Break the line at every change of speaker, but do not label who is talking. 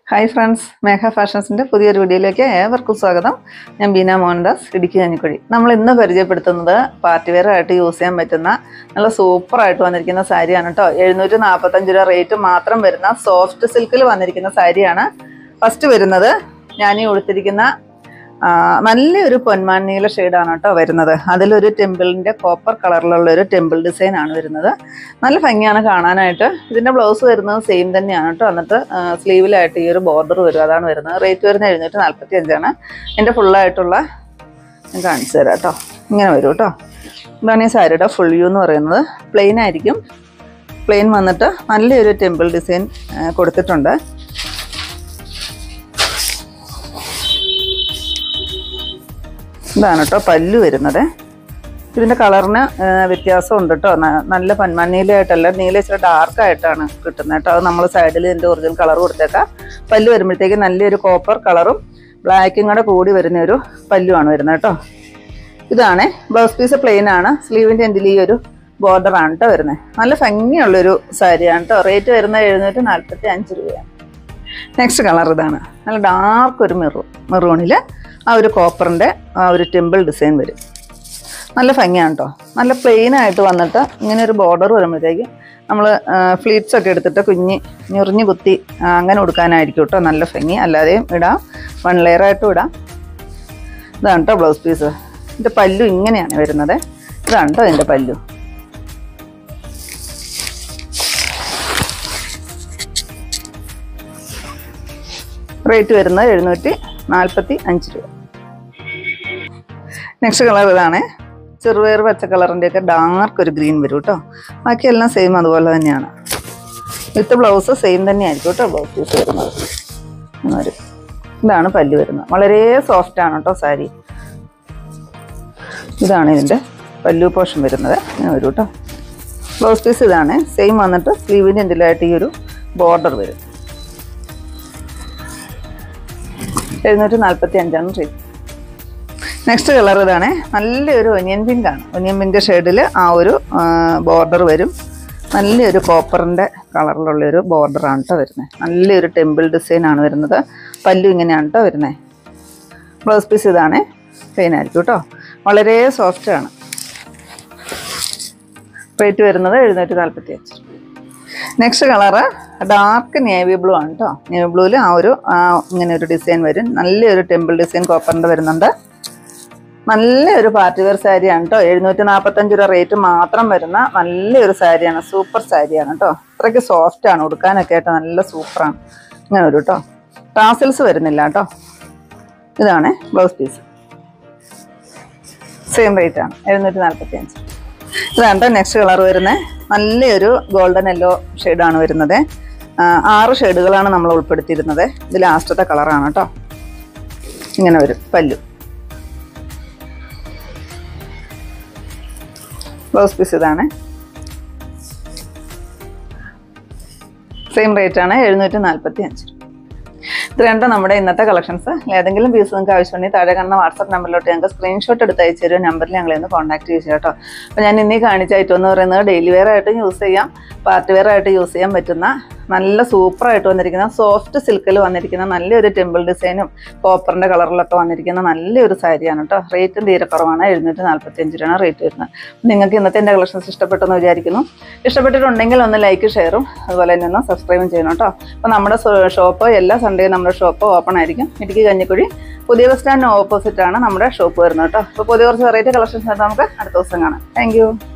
hi friends മേഘ ഫാഷൻസിൻ്റെ പുതിയൊരു വീഡിയോയിലേക്ക് ഏവർക്കും സ്വാഗതം ഞാൻ ബീന മോഹൻദാസ് ഇടുക്കി കഞ്ഞിക്കുഴി നമ്മൾ ഇന്ന് പരിചയപ്പെടുത്തുന്നത് പാർട്ടി വെയർ ആയിട്ട് യൂസ് ചെയ്യാൻ പറ്റുന്ന നല്ല സൂപ്പറായിട്ട് വന്നിരിക്കുന്ന സാരിയാണ് കേട്ടോ എഴുന്നൂറ്റി നാൽപ്പത്തഞ്ച് രൂപ റേറ്റ് മാത്രം വരുന്ന സോഫ്റ്റ് സിൽക്കിൽ വന്നിരിക്കുന്ന സാരിയാണ് ഫസ്റ്റ് വരുന്നത് ഞാൻ ഈ ഉടുത്തിരിക്കുന്ന ആ, നല്ലൊരു പൊന്മാൻ നീല ഷെയ്ഡാണ് കേട്ടോ വരുന്നത് അതിലൊരു ടെമ്പിളിൻ്റെ കോപ്പർ കളറിലുള്ള ഒരു ടെമ്പിൾ ഡിസൈൻ ആണ് വരുന്നത് നല്ല ഭംഗിയാണ് കാണാനായിട്ട് ഇതിൻ്റെ ബ്ലൗസ് വരുന്നത് സെയിം തന്നെയാണ് കേട്ടോ എന്നിട്ട് സ്ലീവിലായിട്ട് ഈ ഒരു ബോർഡർ വരും അതാണ് വരുന്നത് റേറ്റ് വരുന്നത് എഴുന്നൂറ്റി നാൽപ്പത്തി അഞ്ചാണ് എൻ്റെ ഫുള്ളായിട്ടുള്ള ഞാൻ കാണിച്ചു തരാം കേട്ടോ ഇങ്ങനെ വരും കേട്ടോ ഇതാണ് ഈ സാരിയുടെ ഫുൾ വ്യൂ എന്ന് പറയുന്നത് പ്ലെയിൻ ആയിരിക്കും പ്ലെയിൻ വന്നിട്ട് നല്ലൊരു ടെമ്പിൾ ഡിസൈൻ കൊടുത്തിട്ടുണ്ട് ഇതാണ് കേട്ടോ പല്ലു വരുന്നത് ഇതിൻ്റെ കളറിന് വ്യത്യാസമുണ്ട് കേട്ടോ ന- നല്ല പന്മാൻ നീലയായിട്ടല്ല നീല ഇച്ചിരി ഡാർക്കായിട്ടാണ് കിട്ടുന്നത് കേട്ടോ അത് നമ്മൾ സൈഡിൽ ഇതിൻ്റെ ഒറിജിനൽ കളർ കൊടുത്തേക്കാം പല്ലു വരുമ്പോഴത്തേക്ക് നല്ലൊരു കോപ്പർ കളറും ബ്ലാക്കും കൂടെ കൂടി വരുന്ന ഒരു പല്ലുവാണ് വരുന്നത് കേട്ടോ ഇതാണ് ബ്ലൗസ് പീസ് പ്ലെയിൻ ആണ് സ്ലീവിൻ്റെ എൻഡിൽ ഈ ഒരു ബോർഡറാണ് കേട്ടോ വരുന്നത് നല്ല ഭംഗിയുള്ളൊരു സാരിയാണ് കേട്ടോ റേറ്റ് വരുന്നത് എഴുന്നൂറ്റി നാൽപ്പത്തി അഞ്ച് രൂപയാണ് നെക്സ്റ്റ് കളർ ഇതാണ് നല്ല ഡാർക്ക് ഒരു മെറൂൺ മെറൂണിൽ ആ ഒരു കോപ്പറിൻ്റെ ആ ഒരു ടെമ്പിൾ ഡിസൈൻ വരും നല്ല ഭംഗിയാണ് കേട്ടോ നല്ല പ്ലെയിൻ ആയിട്ട് വന്നിട്ട് ഇങ്ങനെ ഒരു ബോർഡർ വരുമ്പോഴത്തേക്ക് നമ്മൾ ഫ്ലീറ്റ്സ് ഒക്കെ എടുത്തിട്ട് കുഞ്ഞി ഞെറിഞ്ഞ് കുത്തി ആ, അങ്ങനെ കൊടുക്കാനായിരിക്കും കേട്ടോ നല്ല ഭംഗി അല്ലാതെയും ഇടാം വൺ ലെയർ ആയിട്ടും ഇടാം ഇതാണ് കേട്ടോ ബ്ലൗസ് പീസ് ഇതിൻ്റെ പല്ലു ഇങ്ങനെയാണ് വരുന്നത് ഇതാണ് കേട്ടോ ഇതിൻ്റെ പല്ലു റേറ്റ് വരുന്നത് എഴുന്നൂറ്റി നാൽപ്പത്തി അഞ്ച് രൂപ നെക്സ്റ്റ് കളർ ഇതാണ് ചെറുപയർ പച്ച കളറിൻ്റെ ഒക്കെ ഡാർക്ക് ഒരു ഗ്രീൻ വരും കേട്ടോ ബാക്കിയെല്ലാം സെയിം അതുപോലെ തന്നെയാണ് വിത്ത് ബ്ലൗസ് സെയിം തന്നെയായിരിക്കും കേട്ടോ ബ്ലൗസ് പീസ് വരുന്നത് ഇങ്ങനെ വരും ഇതാണ് പല്ല് വരുന്നത് വളരെ സോഫ്റ്റ് ആണ് കേട്ടോ സാരി ഇതാണ് ഇതിൻ്റെ പല്ലു പോർഷൻ വരുന്നത് ഇങ്ങനെ വരും കേട്ടോ ബ്ലൗസ് പീസ് ഇതാണ് സെയിം വന്നിട്ട് സ്ലീവിൻ്റെ എന്തിലായിട്ട് ഈ ഒരു ബോർഡർ വരും എഴുന്നൂറ്റി നാൽപ്പത്തി അഞ്ചാണ് റേറ്റ് നെക്സ്റ്റ് കളർ ഇതാണ് നല്ലൊരു ഒനിയൻ പിങ്ക് ആണ് ഒനിയൻ പിങ്ക് ഷെയ്ഡിൽ ആ ഒരു ബോർഡർ വരും നല്ലൊരു കോപ്പറിൻ്റെ കളറിലുള്ളൊരു ബോർഡറാണ് കേട്ടോ വരുന്നത് നല്ലൊരു ടെമ്പിൾ ഡിസൈൻ ആണ് വരുന്നത് പല്ലു ഇങ്ങനെയാണ് കേട്ടോ വരുന്നത് ബ്ലൗസ് പീസ് ഇതാണ് പ്ലെയിൻ ആയിരിക്കും കേട്ടോ വളരെ സോഫ്റ്റ് ആണ് റേറ്റ് വരുന്നത് എഴുന്നൂറ്റി നാൽപ്പത്തി അഞ്ച് next colour dark navy blue ആണ് കേട്ടോ നേവി ബ്ലൂവിൽ ആ ഒരു ആ ഇങ്ങനെ ഒരു ഡിസൈൻ വരും നല്ലൊരു ടെമ്പിൾ ഡിസൈൻ കോപ്പറിൻ്റെ വരുന്നുണ്ട് നല്ലൊരു പാർട്ടി വെയർ സാരിയാണ് കേട്ടോ എഴുന്നൂറ്റി നാൽപ്പത്തഞ്ച് രൂപ റേറ്റ് മാത്രം വരുന്ന നല്ലൊരു സാരിയാണ് സൂപ്പർ സാരിയാണ് കേട്ടോ അത്രയ്ക്ക് സോഫ്റ്റ് ആണ് ഉടുക്കാനൊക്കെ ആയിട്ട് നല്ല സൂപ്പറാണ് ഇങ്ങനെ വരും കേട്ടോ ടാസിൽസ് വരുന്നില്ല കേട്ടോ ഇതാണ് ബ്ലൗസ് പീസ് സെയിം റേറ്റ് ആണ് എഴുന്നൂറ്റി നാൽപ്പത്തി അഞ്ച് ഇതാണ് കേട്ടോ നെക്സ്റ്റ് കളർ വരുന്നത് നല്ലൊരു ഗോൾഡൻ യെല്ലോ ഷെയ്ഡാണ് വരുന്നത് ആ, ആറ് ഷെയ്ഡുകളാണ് നമ്മൾ ഉൾപ്പെടുത്തിയിരുന്നത് ഇത് ലാസ്റ്റത്തെ കളറാണ് കേട്ടോ ഇങ്ങനെ വരും പല്ലു ബ്ലൗസ് പീസ് ഇതാണ് സെയിം റേറ്റ് ആണ് എഴുന്നൂറ്റി നാൽപ്പത്തി അഞ്ച് ഇത് രണ്ടും നമ്മുടെ ഇന്നത്തെ കളക്ഷൻസ് ഏതെങ്കിലും പീസ് നിങ്ങൾക്ക് ആവശ്യമുണ്ടെങ്കിൽ താഴെ കാണുന്ന വാട്സപ്പ് നമ്പറിലോട്ട് ഞങ്ങൾക്ക് സ്ക്രീൻഷോട്ട് എടുത്ത് അയച്ചു തരും നമ്പറിൽ ഞങ്ങളെ ഒന്ന് കോൺടാക്ട് ചെയ്തു കേട്ടോ അപ്പോൾ ഞാൻ ഇന്നീ കാണിച്ച ഐറ്റം എന്ന് പറയുന്നത് ഡെയിലി വെയർ ആയിട്ടും യൂസ് ചെയ്യാം പാർട്ടി വെയർ ആയിട്ട് യൂസ് ചെയ്യാൻ പറ്റുന്ന നല്ല സൂപ്പറായിട്ട് വന്നിരിക്കുന്ന സോഫ്റ്റ് സിൽക്കിൽ വന്നിരിക്കുന്ന നല്ലൊരു ടെമ്പിൾ ഡിസൈനും കോപ്പറിൻ്റെ കളറിലൊക്കെ വന്നിരിക്കുന്ന നല്ലൊരു സാരിയാണ് കേട്ടോ റേറ്റും തീരെ കുറവാണ് എഴുന്നൂറ്റി നാൽപ്പത്തി അഞ്ച് രൂപയാണ് റേറ്റ് വരുന്നത് നിങ്ങൾക്ക് ഇന്നത്തെ എൻ്റെ കളക്ഷൻസ് ഇഷ്ടപ്പെട്ടെന്ന് വിചാരിക്കുന്നു ഇഷ്ടപ്പെട്ടിട്ടുണ്ടെങ്കിൽ ഒന്ന് ലൈക്ക് ഷെയറും അതുപോലെ തന്നെ ഒന്ന് സബ്സ്ക്രൈബും ചെയ്യണം കേട്ടോ അപ്പോൾ നമ്മുടെ ഷോപ്പ് എല്ലാ സൺഡേയും നമ്മുടെ ഷോപ്പ് ഓപ്പൺ ആയിരിക്കും ഇടുക്കി കഞ്ഞിക്കുഴി പുതിയ ബസ് സ്റ്റാൻഡിന് ഓപ്പോസിറ്റ് ആണ് നമ്മുടെ ഷോപ്പ് വരുന്നത് കേട്ടോ അപ്പോൾ പുതിയ കുറച്ച് വെറൈറ്റി കളക്ഷൻസ് ആയിട്ട് നമുക്ക് അടുത്ത ദിവസം കാണാം താങ്ക്